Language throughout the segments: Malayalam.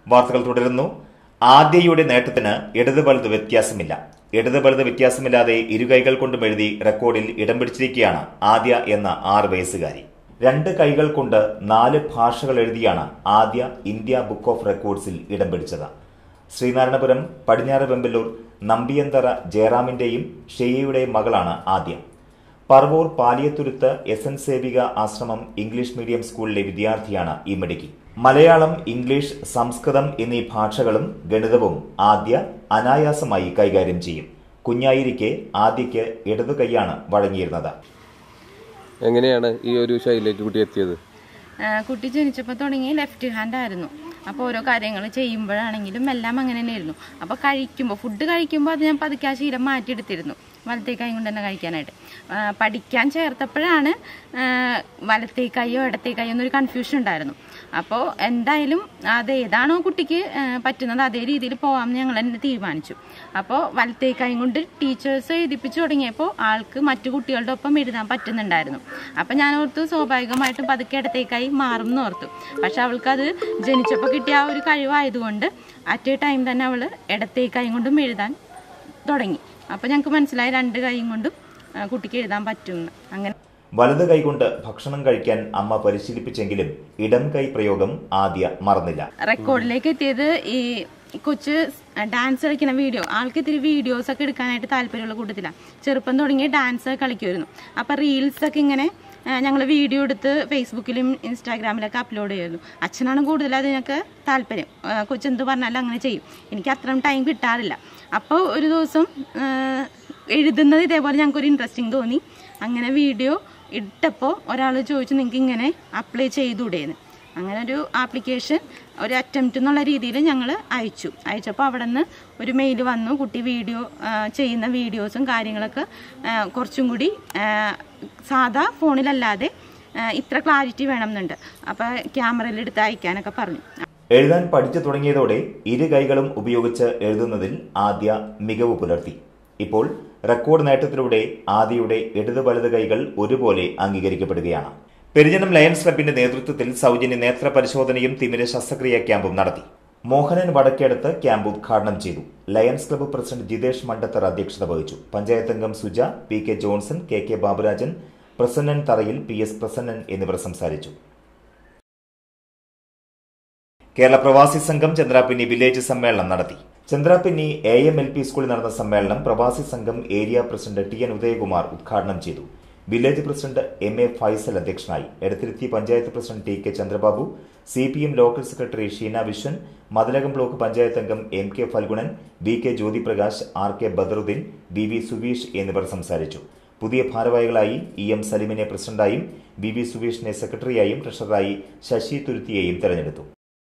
വാർത്തകൾ തുടരുന്നു ആദ്യയുടെ നേട്ടത്തിന് ഇടത് വലത് വ്യത്യാസമില്ല ഇടത് വലത് വ്യത്യാസമില്ലാതെ ഇരുകൈകൾ കൊണ്ടും എഴുതി റെക്കോർഡിൽ ഇടം പിടിച്ചിരിക്കുകയാണ് ആദ്യ എന്ന ആറ് വയസ്സുകാരി രണ്ട് കൈകൾ കൊണ്ട് നാല് ഭാഷകൾ എഴുതിയാണ് ആദ്യ ഇന്ത്യ ബുക്ക് ഓഫ് റെക്കോർഡ്സിൽ ഇടം പിടിച്ചത് ശ്രീനാരായണപുരം പടിഞ്ഞാറ് വെമ്പല്ലൂർ നമ്പിയന്തറ ജയറാമിന്റെയും ഷെയ്യയുടെയും മകളാണ് Adya Paravur Paliyathuruthu S N Sevika Ashramam English medium സ്കൂളിലെ വിദ്യാർത്ഥിയാണ് ഈ മിടുക്കി മലയാളം ഇംഗ്ലീഷ് സംസ്കൃതം എന്നീ ഭാഷകളും ഗണിതവും ആദ്യ അനായാസമായി കൈകാര്യം ചെയ്യും കുഞ്ഞായിരിക്കെ ആദ്യയ്ക്ക് ഇടതു കൈയാണ് വഴങ്ങിയിരുന്നത് എങ്ങനെയാണ് ഈ ഒരു ശൈലിയിലേക്ക് കുട്ടി എത്തിയത് ആ, കുട്ടി ജനിച്ചപ്പോൾ തുടങ്ങി ലെഫ്റ്റ് ഹാൻഡ് ആയിരുന്നു അപ്പോൾ ഓരോ കാര്യങ്ങൾ ചെയ്യുമ്പോഴാണെങ്കിലും എല്ലാം അങ്ങനെ തന്നെയായിരുന്നു അപ്പോൾ കഴിക്കുമ്പോൾ ഫുഡ് കഴിക്കുമ്പോൾ അത് ഞാൻ പതുക്കെ ആ ശീലം മാറ്റിയെടുത്തിരുന്നു വലത്തേ കൈ കൊണ്ട് തന്നെ കഴിക്കാനായിട്ട് ആ, പഠിക്കാൻ ചേർത്തപ്പോഴാണ് ആ, വലത്തേ കൈയോ ഇടത്തേ കൈയോ എന്നൊരു കൺഫ്യൂഷൻ ഉണ്ടായിരുന്നു അപ്പോൾ എന്തായാലും അത് ഏതാണോ കുട്ടിക്ക് ആ, പറ്റുന്നത് അതേ രീതിയിൽ പോകാമെന്ന് ഞങ്ങൾ തന്നെ തീരുമാനിച്ചു അപ്പോൾ വലത്തേ കൈ കൊണ്ട് ടീച്ചേഴ്സ് എഴുതിപ്പിച്ചു തുടങ്ങിയപ്പോൾ ആൾക്ക് മറ്റു കുട്ടികളുടെ ഒപ്പം എഴുതാൻ പറ്റുന്നുണ്ടായിരുന്നു അപ്പം ഞാൻ ഓർത്തു സ്വാഭാവികമായിട്ടും പതുക്കെ ഇടത്തേക്കായി മാറും എന്ന് ഓർത്തു പക്ഷെ അവൾക്കത് ജനിച്ചപ്പോൾ കിട്ടിയ ആ ഒരു കഴിവായതുകൊണ്ട് അറ്റ് എ ടൈം തന്നെ അവൾ ഇടത്തേ കൈ കൊണ്ടും എഴുതാൻ തുടങ്ങി അപ്പോൾ ഞങ്ങൾക്ക് മനസ്സിലായി രണ്ട് കൈയും കൊണ്ടും ആ, കുട്ടിക്ക് എഴുതാൻ പറ്റുമെന്ന് അങ്ങനെ വലത് കൈകൊണ്ട് ഭക്ഷണം കഴിക്കാൻ അമ്മ പരിശീലിപ്പിച്ചെങ്കിലും ഇടം കൈ പ്രയോഗം ആദ്യ മറന്നില്ല റെക്കോർഡിലേക്ക് എത്തിയത് ഈ കൊച്ച് ഡാൻസ് കളിക്കുന്ന വീഡിയോ ആൾക്ക് ഇത്തിരി വീഡിയോസ് ഒക്കെ എടുക്കാനായിട്ട് താല്പര്യമുള്ള കൂട്ടത്തിലാണ് ചെറുപ്പം തുടങ്ങി ഡാൻസ് കളിക്കുമായിരുന്നു അപ്പോൾ റീൽസ് ഒക്കെ ഇങ്ങനെ ഞങ്ങൾ വീഡിയോ എടുത്ത് ഫേസ്ബുക്കിലും ഇൻസ്റ്റാഗ്രാമിലൊക്കെ അപ്ലോഡ് ചെയ്യുമായിരുന്നു അച്ഛനാണ് കൂടുതൽ അതിനൊക്കെ താല്പര്യം ആ, കൊച്ചെന്ത് പറഞ്ഞാലും അങ്ങനെ ചെയ്യും എനിക്ക് അത്രയും ടൈം കിട്ടാറില്ല അപ്പോൾ ഒരു ദിവസം ആ, എഴുതുന്നത് ഇതേപോലെ ഞങ്ങൾക്കൊരു ഇൻട്രസ്റ്റിംഗ് തോന്നി അങ്ങനെ വീഡിയോ ഇട്ടപ്പോൾ ഒരാൾ ചോദിച്ചു നിങ്ങൾക്ക് ഇങ്ങനെ അപ്ലൈ ചെയ്തുകൂടെയെന്ന് അങ്ങനെ ഒരു ആപ്ലിക്കേഷൻ ഒരു അറ്റംപ്റ്റ് എന്നുള്ള രീതിയിൽ ഞങ്ങൾ അയച്ചു അയച്ചപ്പോൾ അവിടെ നിന്ന് ഒരു മെയിൽ വന്നു കുട്ടി വീഡിയോ ആ, ചെയ്യുന്ന വീഡിയോസും കാര്യങ്ങളൊക്കെ ആ, കുറച്ചും കൂടി ആ, സാധാ ഫോണിലല്ലാതെ ആ, ഇത്ര ക്ലാരിറ്റി വേണമെന്നുണ്ട് അപ്പോൾ ക്യാമറയിൽ എടുത്ത് അയക്കാനൊക്കെ പറഞ്ഞു എഴുതാൻ പഠിച്ചു തുടങ്ങിയതോടെ ഇരു കൈകളും ഉപയോഗിച്ച് എഴുതുന്നതിൽ ആദ്യ മികവ് പുലർത്തി ഇപ്പോൾ റെക്കോർഡ് നേട്ടത്തിലൂടെ ആദ്യയുടെ ഇടത് വലത് കൈകൾ ഒരുപോലെ അംഗീകരിക്കപ്പെടുകയാണ് പെരിജനം ലയൺസ് ക്ലബിന്റെ നേതൃത്വത്തിൽ സൗജന്യ നേത്ര പരിശോധനയും തിമിര ശസ്ത്രക്രിയ ക്യാമ്പും നടത്തി മോഹനൻ വടക്കേടത്ത് ക്യാമ്പ് ഉദ്ഘാടനം ചെയ്തു Lions club president Jithesh Mandathar അധ്യക്ഷത വഹിച്ചു പഞ്ചായത്ത് അംഗം Suja P K Johnson K K Baburajan Prasannan Tharayil P S Prasannan എന്നിവർ സംസാരിച്ചു കേരള പ്രവാസി സംഘം ചന്ദ്രാപിന്നി വില്ലേജ് സമ്മേളനം നടത്തി Chandrapinni A M L P സ്കൂളിൽ നടന്ന സമ്മേളനം പ്രവാസി സംഘം area president T N Udayakumar ഉദ്ഘാടനം ചെയ്തു village president M A Faisal അധ്യക്ഷനായി Edathiruthy panchayat president T K Chandrababu C P M local secretary Sheena Viswan Mathilakam block panchayat അംഗം M K Phalgunan V K Jyothiprakash R K Badaruddin V V Suveesh എന്നിവർ സംസാരിച്ചു പുതിയ ഭാരവാഹികളായി ഇ എം സലിമിനെ പ്രസിഡന്റായും വി വി സുവീഷിനെ സെക്രട്ടറിയായും ട്രഷററായി ശശി തുരുത്തിയെയും തെരഞ്ഞെടുത്തു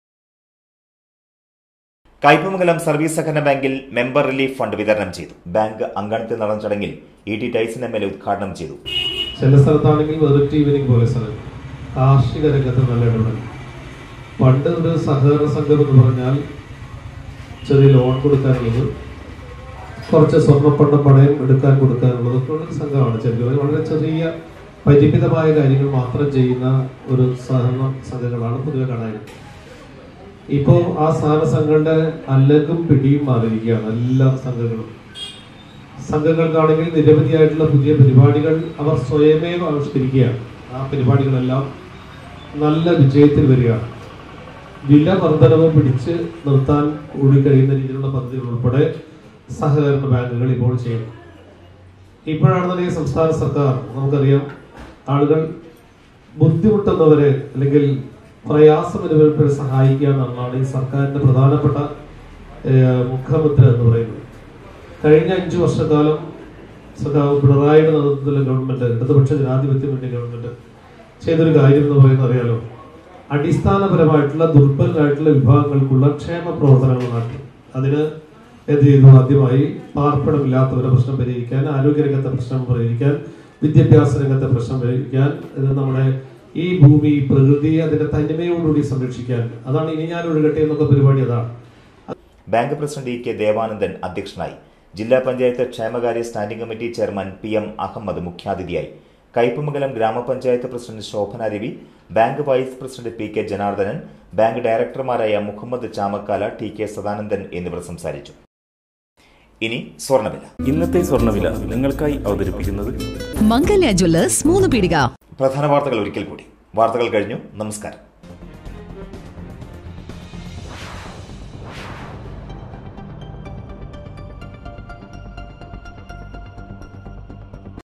കയ്പമംഗലം സർവീസ് സഹകരണ ബാങ്കിൽ മെമ്പർ റിലീഫ് ഫണ്ട് വിതരണം ചെയ്തു ബാങ്ക് അങ്കണത്തിൽ നടന്ന ചടങ്ങിൽ E T Tyson M L A ഉദ്ഘാടനം ചെയ്തു ചില സ്ഥലത്താണെങ്കിൽ വെറുതെ ഈവനിങ് പോലെ സ്ഥലം കാർഷിക രംഗത്ത് നല്ല ഇടപെടൽ പണ്ട് ഒരു സഹകരണ സംഘം എന്ന് പറഞ്ഞാൽ ചെറിയ ലോൺ കൊടുക്കാനുള്ളത് കുറച്ച് സ്വർണ്ണപ്പണ്ടം പണയം എടുക്കാൻ കൊടുക്കാനുള്ളത് ഒക്കെ ഉള്ള ഒരു സംഘമാണ് ചെറിയ വളരെ ചെറിയ പരിമിതമായ കാര്യങ്ങൾ മാത്രം ചെയ്യുന്ന ഒരു സഹകരണ സംഘങ്ങളാണ് പൊതുവെ കാണാറുള്ളത് ഇപ്പോൾ ആ സഹകരണ സംഘങ്ങളുടെ അല്ലകും പിടിയും മാറിയിരിക്കുകയാണ് എല്ലാ സംഘങ്ങളും സംഘങ്ങൾക്കാണെങ്കിൽ നിരവധിയായിട്ടുള്ള പുതിയ പരിപാടികൾ അവർ സ്വയമേവ ആവിഷ്കരിക്കുകയാണ് ആ പരിപാടികളെല്ലാം നല്ല വിജയത്തിൽ വരികയാണ് വില വർധനവ് പിടിച്ച് നിർത്താൻ കൂടി കഴിയുന്ന രീതിയിലുള്ള പദ്ധതികൾ ഉൾപ്പെടെ സഹകരണ ബാങ്കുകൾ ഇപ്പോൾ ചെയ്യുന്നു ഇപ്പോഴാണെന്നുണ്ടെങ്കിൽ സംസ്ഥാന സർക്കാർ നമുക്കറിയാം ആളുകൾ ബുദ്ധിമുട്ടുന്നവരെ അല്ലെങ്കിൽ പ്രയാസം അനുഭവപ്പെട്ടവരെ സഹായിക്കുക എന്നുള്ളതാണ് ഈ സർക്കാരിന്റെ പ്രധാനപ്പെട്ട ഏഹ്, മുഖമുദ്ര എന്ന് പറയുന്നത് കഴിഞ്ഞ അഞ്ചു വർഷക്കാലം സഖാവ് പിണറായിയുടെ നേതൃത്വത്തിലുള്ള ഗവൺമെന്റ് ഇടതുപക്ഷ ജനാധിപത്യ മുന്നണി ഗവൺമെന്റ് ചെയ്തൊരു കാര്യം എന്ന് പറയുന്നത് അറിയാലോ അടിസ്ഥാനപരമായിട്ടുള്ള ദുർബലരായിട്ടുള്ള വിഭാഗങ്ങൾക്കുള്ള ക്ഷേമ പ്രവർത്തനങ്ങൾ നടത്തി അതിന് എന്ത് ചെയ്യുന്നു ആദ്യമായി പാർപ്പിടമില്ലാത്തവരുടെ പ്രശ്നം പരിഹരിക്കാൻ ആരോഗ്യരംഗത്തെ പ്രശ്നം പരിഹരിക്കാൻ വിദ്യാഭ്യാസ രംഗത്തെ പ്രശ്നം പരിഹരിക്കാൻ ഇത് നമ്മുടെ ഈ ഭൂമി പ്രകൃതി അതിന്റെ തനിമയോടുകൂടി സംരക്ഷിക്കാൻ അതാണ് ഇനി ഞാൻ ഒഴുകട്ടെ എന്നൊക്കെ പരിപാടി അതാണ് bank president E K Devanandan അധ്യക്ഷനായി ജില്ലാ പഞ്ചായത്ത് ക്ഷേമകാര്യ standing committee chairman P M Ahammed മുഖ്യാതിഥിയായി Kaipamangalam grama panchayat president Shobhana Ravi bank vice president P K Janardhanan bank ഡയറക്ടർമാരായ മുഹമ്മദ് ചാമക്കാല ടി കെ സദാനന്ദൻ എന്നിവർ സംസാരിച്ചു ഇനി സ്വർണ്ണവില ഇന്നത്തെ സ്വർണ്ണവില നിങ്ങൾക്കായി അവതരിപ്പിക്കുന്നത് മംഗല്യ ജ്വല്ലേഴ്സ് മൂന്ന് പീടിക പ്രധാന വാർത്തകൾ ഒരിക്കൽ കൂടി വാർത്തകൾ കഴിഞ്ഞു നമസ്കാരം